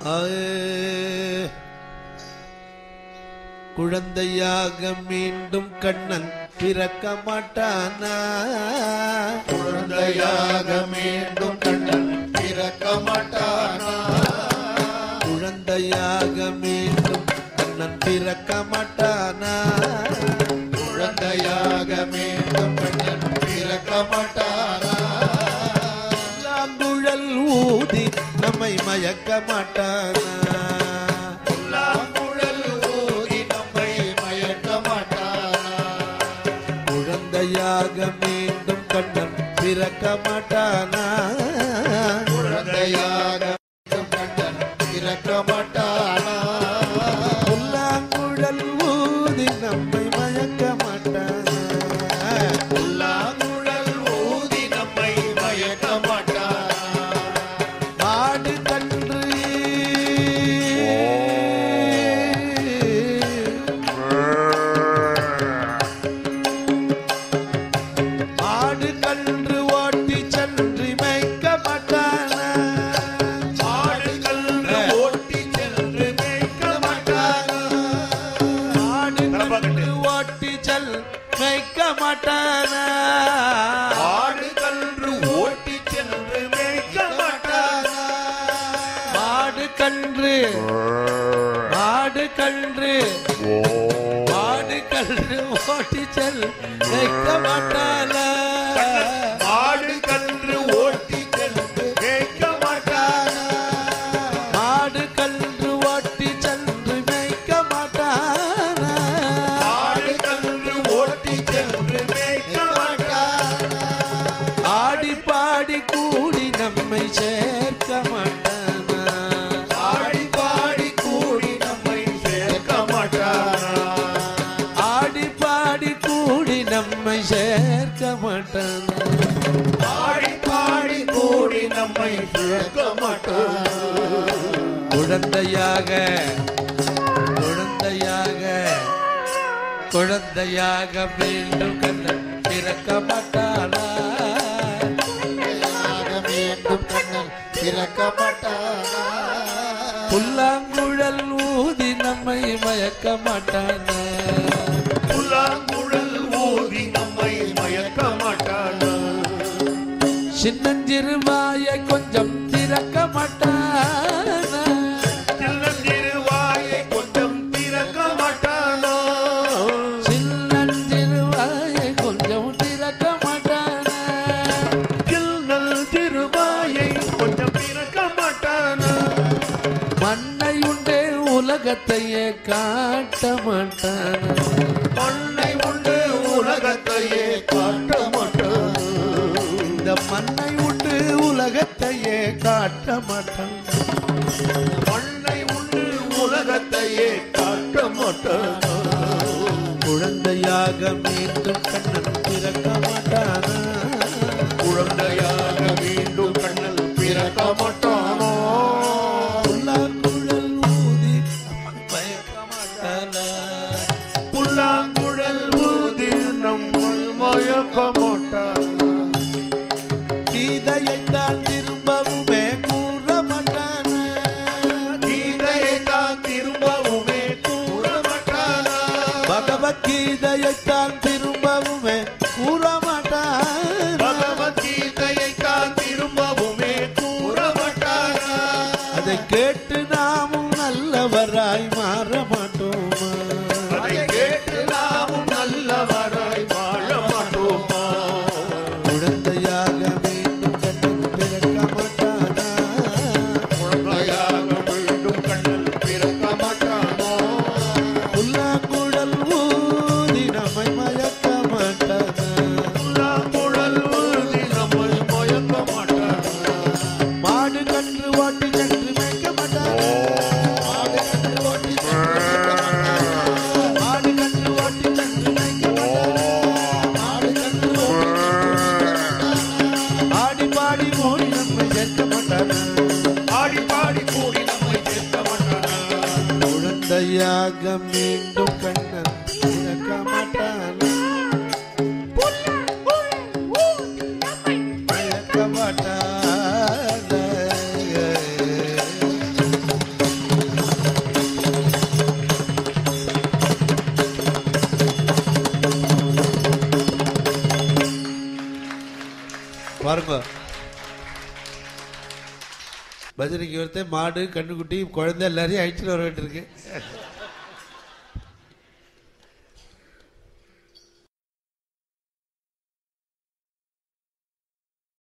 ஆயே. குழந்தையாக மீண்டும் கண்ணன் பிறக்க மாட்டானா குழந்தையாக மீண்டும் கண்ணன் பிறக்க மாட்டானா குழந்தையாக மீண்டும் கண்ணன் பிறக்க மாட்டானா குழந்தையாக மீண்டும் கண்ணன் பிறக்க மாட்டானா புல்லாங்குழல் ஊதி நம்மை மயக்க மாட்டானா புல்லாங்குழல் ஊதி நம்மை மயக்க மாட்டானா குழந்தையாக மீண்டும் கண்ணன் பிறக்க மாட்டானா குழந்தையாக மீண்டும் கண்ணன் பிறக்க மாட்டானா புல்லாங்குழல் ஊதி நம்மை மயக்க மாட்டானா புல்லாங்குழல் ஊதி நம்மை மயக்க மாட்டானா ஆடு கன்று ஆடு கன்று ஓட்டி சென்று மேய்க்க மாட்டானா ஆடுகள் ஓட்டி சென்று மேய்க்க மாட்டானா ஆடு கன்று ஓட்டி செல் மேய்க்க மாட்டானா ஆடுகள் ஓட்டி சென்று மேய்க்க மாட்டானா ஆடு கன்று ஆடு கன்று ஆடு கன்று ஓட்டி செல் மேய்க்க மாட்டானா ஆடுகள் ஓட்டி சென்று மேய்க்க மாட்டானா ஆடு கன்று ஓட்டி சென்று மேய்க்க மாட்டானா ஆடுகள் ஓட்டி சென்று மேய்க்க மாட்டானா ஆடி பாடி கூடி நம்மை சேர்க்க மாட்டானா ஆடி பாடி கூடி நம்மை சேர்க்க மாட்டானா ஆடி பாடி கூடி நம்மை சேர்க்க மாட்டானா ஆடி பாடி கூடி நம்மை சேர்க்க மாட்டானா குழந்தையாக குழந்தையாக குழந்தையாக மீண்டும் கண்ணன் பிறக்க மாட்டானா குழந்தையாக மீண்டும் கண்ணன் பிறக்க மாட்டானா புல்லாங்குழல் ஊதி நம்மை மயக்க மாட்டானா புல்லாங்குழல் ஊதி நம்மை மயக்க மாட்டானா சின்னஞ்சிறு வாயை கொஞ்சம் திறக்க மாட்டானா சின்னஞ்சிறு வாயை கொஞ்சம் திறக்க மாட்டானா சின்னஞ்சிறு வாயை கொஞ்சம் திறக்க மாட்டானா சின்னல் திருவாயை கொஞ்சம் திறக்க மாட்டானா மண்ணை உண்டே உலகத்தையே காட்ட மாட்டானா மண்ணை உண்டு உலகத்தையே காட்ட மாட்டானா இந்த மண்ணை உண்டு உலகத்தையே காட்ட மாட்டான் மண்ணை உண்டு உலகத்தையே காட்ட மாட்டானா குழந்தையாக மீண்டும் கண்ணன் பிறக்க மாட்டானா குழந்தையாக மீண்டும் கண்ணல் பிறக்க மாட்டானோ புல்லாங்குழல் ஊதி நம்மை மயக்க மாட்டானா புல்லாங்குழல் ஊதி நம்மை மயக்க மாட்டானா கீதையைத்தான் திரும்பவுமே கூற மாட்டானா கீதையை தான் திரும்பவுமே கூற மாட்டானா பகவத்கீதையைத்தான் திரும்பவுமே கூற மாட்டானா பகவத்கீதையை தான் திரும்பவுமே கூற மாட்டானா அதை கேட்டு நாமும் நல்லவராய் மாற மாட்டோமா அதை கேட்டு நாமும் நல்லவராய் வாழ மாட்டோமா குழந்தையாக மீண்டும் கண்ணன் பிறக்க மாட்டானா குழந்தையாக மீண்டும் கண்ணல் பிறக்க மாட்டானோ புல்லாங்குழல் ஊதி நம்மை மயக்க மாட்டானா புல்லாங்குழல் ஊதி நம்மை மயக்க மாட்டானா மாடு கன்று ஓட்டி சென்று மேய்க்க மாட்டானா ஆடு கன்று ஓட்டி சென்று மாடு கன்று ஓட்டி சென்று மேய்க்க மாட்டானா ஆடு கன்று ஓட்டி ஆடி பாடி மோடி நம்மை சேர்க்க மாட்டானா ஆடி பாடி கூடி நம்மை சேர்க்க மாட்டானா குழந்தையாக மீண்டும் கண்ணன் பிறக்க மாட்டானா மயக்க மாட்டானா பாருங்க பஜனைக்கு ஒருத்தன் மாடு கண்ணுக்குட்டி குழந்தை எல்லாரையும் அழிச்சிட்டு வர வேண்டியிருக்கு